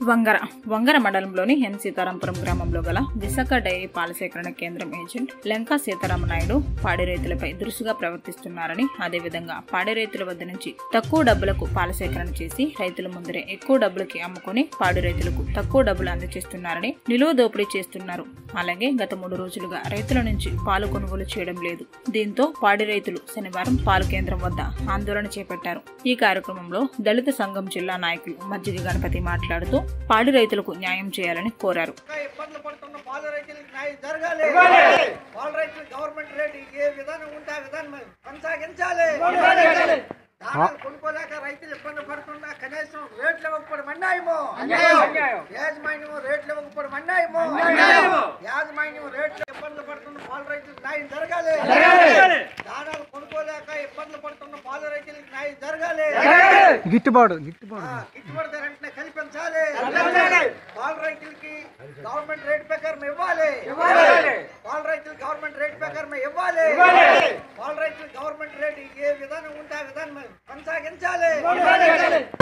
వంగర వంగర మండలంలోని ఎన్ సీతారాంపురం గ్రామంలో గల విశాఖ డైరీ పాల సేకరణ కేంద్రం ఏజెంట్ లెంకా సీతారామనాయుడు పాడి రైతులపై దురుసుగా ప్రవర్తిస్తున్నారని అదేవిధంగా పాడి రైతుల వద్ద నుంచి తక్కువ డబ్బులకు పాల సేకరణ చేసి రైతుల ముందరే ఎక్కువ డబ్బులకి అమ్ముకొని పాడి రైతులకు తక్కువ డబ్బులు అందజేస్తున్నారని నిలువ దోపిడీ చేస్తున్నారు అలాగే గత మూడు రోజులుగా రైతుల నుంచి పాలు కొనుగోలు చేయడం లేదు దీంతో పాడి రైతులు శనివారం పాలు కేంద్రం వద్ద ఆందోళన చేపట్టారు ఈ కార్యక్రమంలో దళిత సంఘం జిల్లా నాయకులు మజ్జిగ గణపతి మాట్లాడుతూ పాడి రైతులకు న్యాయం చేయాలని కోరారు ఇంకా ఇబ్బందులు పడుతున్న పాల రైతులకు న్యాయం జరగాలి పాల రైతులు గవర్నమెంట్ రేటు ఏ విధానం ఉంటే ఆ విధానం కొనసాగించాలి ధాన్యాలు కొనుక్కోలేక రైతులు ఇబ్బంది పడుతున్నా కనీసం రేట్లు ఇవ్వకపోవడం అన్యాయము యాజమాన్యం రేట్లు ఇవ్వకపోవడం అన్యాయము యాజమాన్యం రేట్లు ఇబ్బందులు పడుతున్న పాల రైతులకు న్యాయం జరగాలి ధాన్యాలు కొనుక్కోలేక ఇబ్బందులు పడుతున్న పాల రైతులకు న్యాయం జరగాలి గిట్టుబాటు గిట్టుబాటు ఆ, గిట్టుబాటు ధర వెంటనే కల్పించాలి పాల రైతులకి గవర్నమెంట్ రేట్ ప్రకారం ఇవ్వాలి పాల రైతులు గవర్నమెంట్ రేట్ ప్రకారం ఇవ్వాలి పాల రైతులు గవర్నమెంట్ రేట్ ఏ విధానం ఉంటే ఆ విధానం కొనసాగించాలి